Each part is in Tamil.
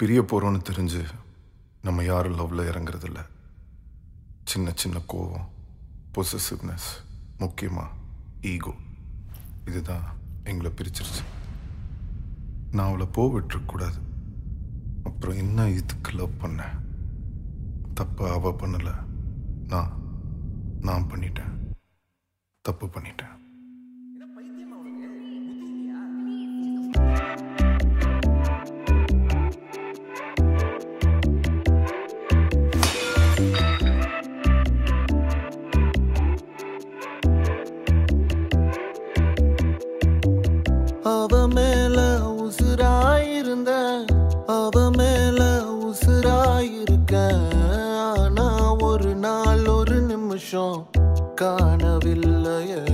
பிரிய போகிறோன்னு தெரிஞ்சு நம்ம யாரும் லவ்வில் இறங்குறதில்ல சின்ன சின்ன கோவம் பொசசிவ்னஸ் முக்கியமாக ஈகோ இதுதான் எங்களை பிரிச்சிருச்சு நான் அவளை போ விட்டுறக்கூடாது அப்புறம் என்ன இதுக்கு லவ் பண்ணேன் தப்பு அவ பண்ணலை நான் நான் பண்ணிட்டேன் தப்பு பண்ணிட்டேன் அவ மேல உசுராயிருந்த அவ மேல உசுராயிருக்க ஆனா ஒரு நாள் ஒரு நிமிஷம் காணவில்லையே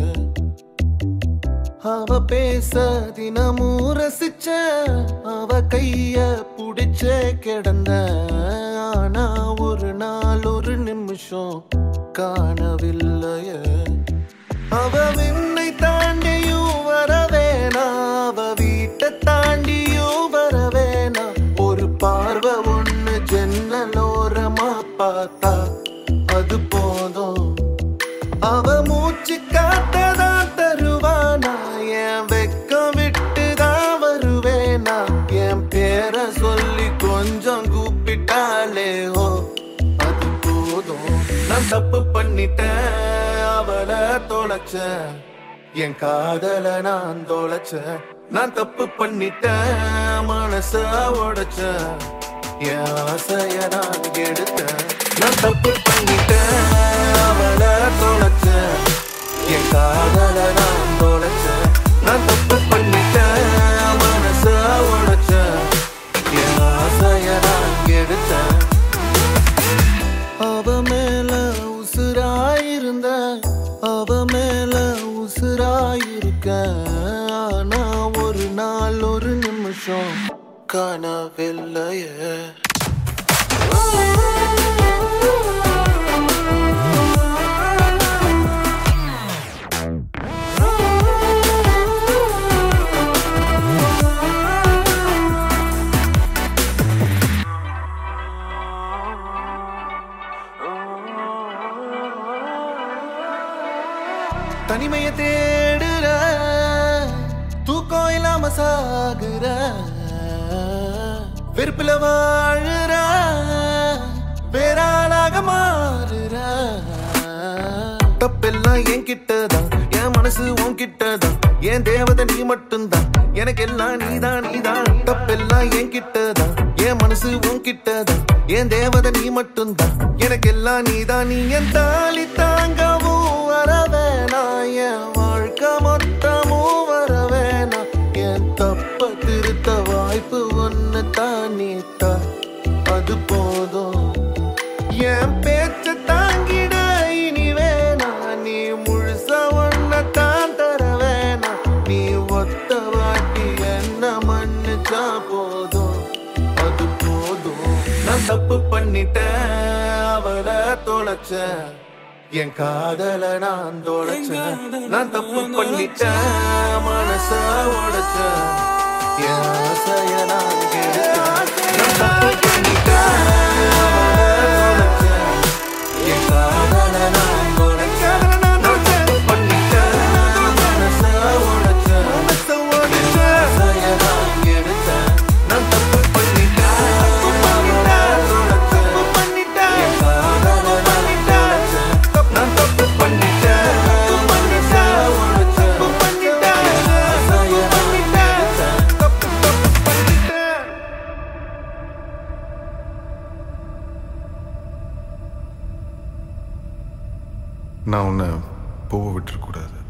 அவ பேச தினமும் ரசிச்ச அவ கைய புடிச்சே கிடந்த ஆனா ஒரு நாள் ஒரு நிமிஷம் காணவில்லையே அவ விண்ணை தாண்டியும் வரவேனா அவ வீட்டை தாண்டியும் வரவேனா ஒரு பார்வை ஒண்ணு ஜன்னலோரமா பார்த்தா அது போதும் அவ மூச்சு காத்ததான் தருவானா என் வெக்கம் விட்டுதான் வருவேனா என் பேரை சொல்லி கொஞ்சம் கூப்பிட்டாலே ஓ அது போதும் நான் தப்பு பண்ணிட்டேன் அவளை தொலைச்சேன் என் காதல நான் தொலைச்சேன் நான் தப்பு பண்ணிட்டேன் மனச உடைச்சேன் என் ஆசைய நான் எடுத்தேன் நான் தப்பு பண்ணிட்டேன் அவளை தொலைச்சேன் என் காதல நான் தொலைச்சேன் நான் தப்பு பண்ணிட்டேன் மனச உடைச்சேன் என் ஆசைய நான் எடுத்தேன் அவ மேல உசுராயிருந்த அவ மேல உசுராயிருக்க ஆனா ஒரு நாள் ஒரு நிமிஷம் காணவில்லையே தனிமைய தேடுற தூக்கம் இல்லாம சாகுற வெறுப்புல வாழுற வேறாளாக மாறுற தப்பெல்லாம் என் கிட்டதான் என் மனசு உன் கிட்டதான் என் தேவதை நீ மட்டும்தான் எனக்கு எல்லாம் நீதான் நீதான் தப்பெல்லாம் என் கிட்டதான் என் மனசு உன் கிட்டதான் என் தேவதை நீ மட்டும்தான் எனக்கு எல்லாம் நீதான் நீ என் தாலி தாங்கவும் வரவேனா என் வாழ்க்கை மொத்தமும் வரவேனா என் தப்ப திருத்த வாய்ப்பு ஒன்னு தானிட்டா அது போதும் என் பேச்ச தாங்கிட இனி வேணா நீ முழுச ஒன்ன தான் தர வேணா நீ ஒத்த வாட்டி என்ன மன்னிச்சா போதும் அது போதும் நான் தப்பு பண்ணிட்டேன் அவளை தொலைச்சேன் என் காதல நான் தொலைச்சேன் நான் தப்பு பண்ணிட்டேன் மனச உடைச்சேன் என் ஆசைய நான் கெடுத்தேன் நான் தப்பு பண்ணிட்டேன் அவளை தொலைச்சேன் என் காதல நான் தொலைச்சேன் நான் தப்பு பண்ணிட்டேன் மனச உடைச்சேன் என் ஆசைய நான் கெடுத்தேன் நான் தப்பு பண்ணிட்டேன் அவளை தொலைச்சேன் என் காதல நான் தொலைச்சேன் நான் தப்பு பண்ணிட்டேன் மனச உடைச்சேன் என் ஆசைய நான் கெடுத்தேன் தப்பு தப்பு பண்ணிட்டேன் நான் உன்னை போக விட்டுறக்கூடாது